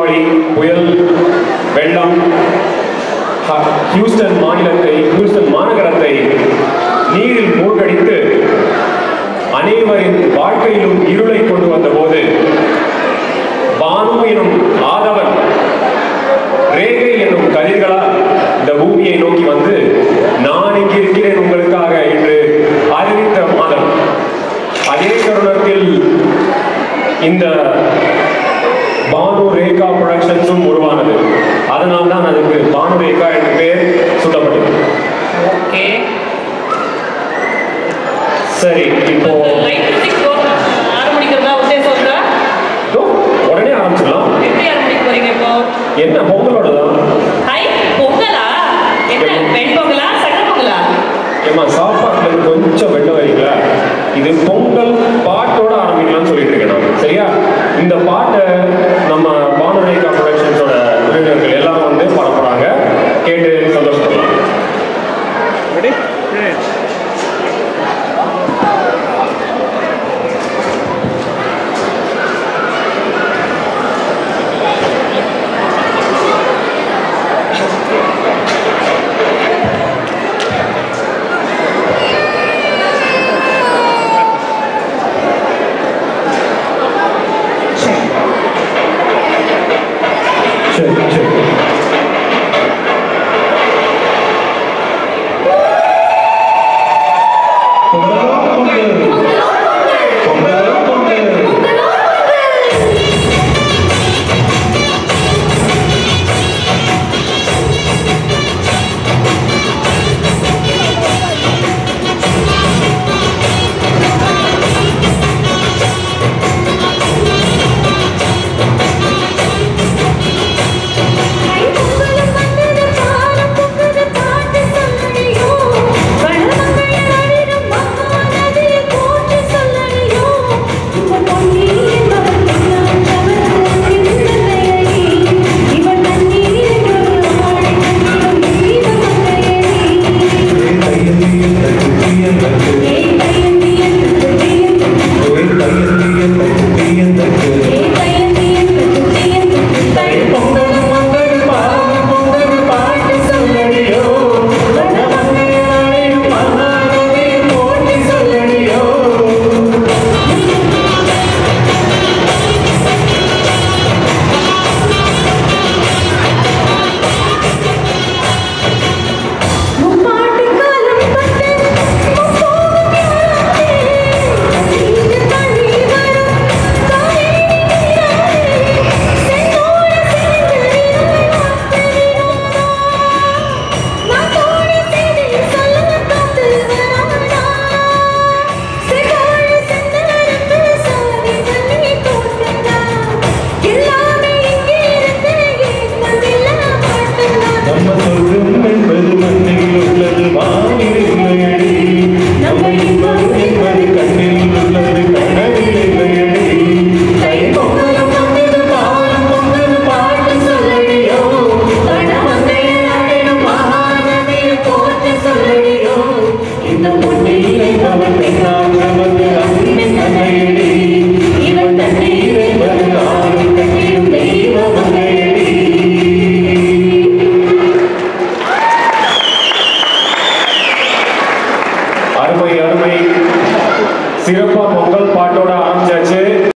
சூறாவளி புயல் வெள்ளம் ஹ- ஹியூஸ்டன் மாநிலத்தை ஹியூஸ்டன் மாநகரத்தை நீரில் மூழ்கடித்து அனைவரின் வாழ்க்கையிலும் இருளை கொண்டு வந்தபோது பானு எனும் ஆதவன் ரேகை என்னும் கதிர்களால் இந்த பூமியை நோக்கி வந்து நான் இங்கு இருக்கிறேன் உங்களுக்காக என்று அறிவித்த மாதம் அதே தருணத்தில் இந்த பானு ரேகா ப்ரொடக்ஷன்ஸும் உருவானது அதனால் தான் அதுக்கு பானு ரேகா என்ற பெயர் சூட்டப்பட்டது ஓகே சரி இப்போ லைட் மியூசிக் ஆரம்பிக்கிறதா உத்தேசம் இருக்கா இதோ, உடனே ஆரம்பிச்சிடலாம் எப்படி ஆரம்பிக்க போறீங்க இப்போ என்ன பொங்கலோட தான் ஹை பொங்கலா என்ன வெண் பொங்கலா சக்கரை பொங்கலா ஏமா சாப்பாட்டுல இருந்து கொஞ்சம் வெள்ள வரீங்களா இது பொங்கல் பாட்டோட ஆரம்பிக்கலாம்னு சொல்லிட்டு இருக்கேன் நான் சரியா இந்த பாட்டை நம்ம